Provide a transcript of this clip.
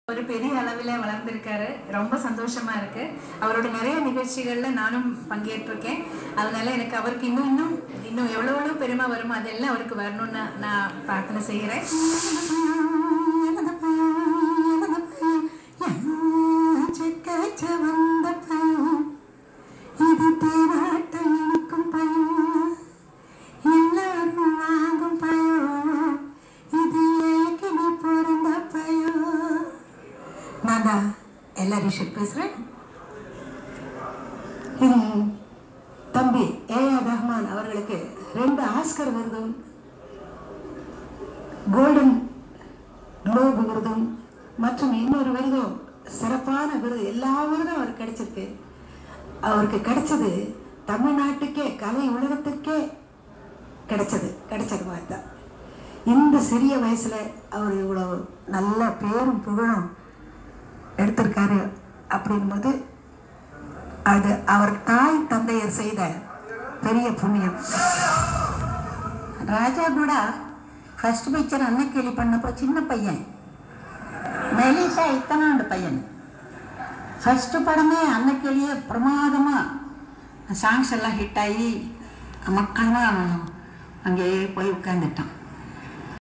ஒரு பெரிய அளவில் வளர்ந்திருக்காரு ரொம்ப சந்தோஷமா இருக்கு அவரோட நிறைய நிகழ்ச்சிகள்ல நானும் பங்கேற்றிருக்கேன் அதனால எனக்கு அவருக்கு இன்னும் இன்னும் இன்னும் எவ்வளோ எவ்வளோ பெருமை வருமோ அதெல்லாம் அவருக்கு வரணும்னு நான் பிரார்த்தனை செய்கிறேன் இது தேராட்ட இனிக்கும் பயம் எல்லாரும் வாங்கும் பயம் இது எனக்கு நீ பிறந்த பயம் நான் தான் எல்லா ரிஷப் பேசுகிறேன் இது தம்பி ஏ ஆர் ரஹ்மான் அவர்களுக்கு ரெண்டு ஆஸ்கர் விருதும் கோல்டன் குளோப் விருதும் மற்றும் இன்னொரு விருதும் சிறப்பான விருது எல்லா விருதும் அவருக்கு கிடைச்சிருக்கு அவருக்கு கிடைச்சது தமிழ்நாட்டுக்கே கலை உலகத்துக்கே கிடைச்சது கிடைச்சது மாதிரி தான் இந்த சிறிய வயசுல அவர் இவ்வளோ நல்ல பேரும் புகழும் எடுத்திருக்காரு அப்படின்போது அது அவர் தாய் தந்தையர் செய்த பெரிய புண்ணியம் ராஜா கூட ஃபர்ஸ்ட் பிக்சர் அன்னக்கிளி பண்ணப்போ சின்ன பையன் மெலிசா இத்தனாண்டு பையன் ஃபர்ஸ்ட் படமே அன்னக்கிளியே பிரமாதமாக சாங்ஸ் எல்லாம் ஹிட் ஆகி மக்கள்லாம் அங்கேயே போய் உட்காந்துட்டான்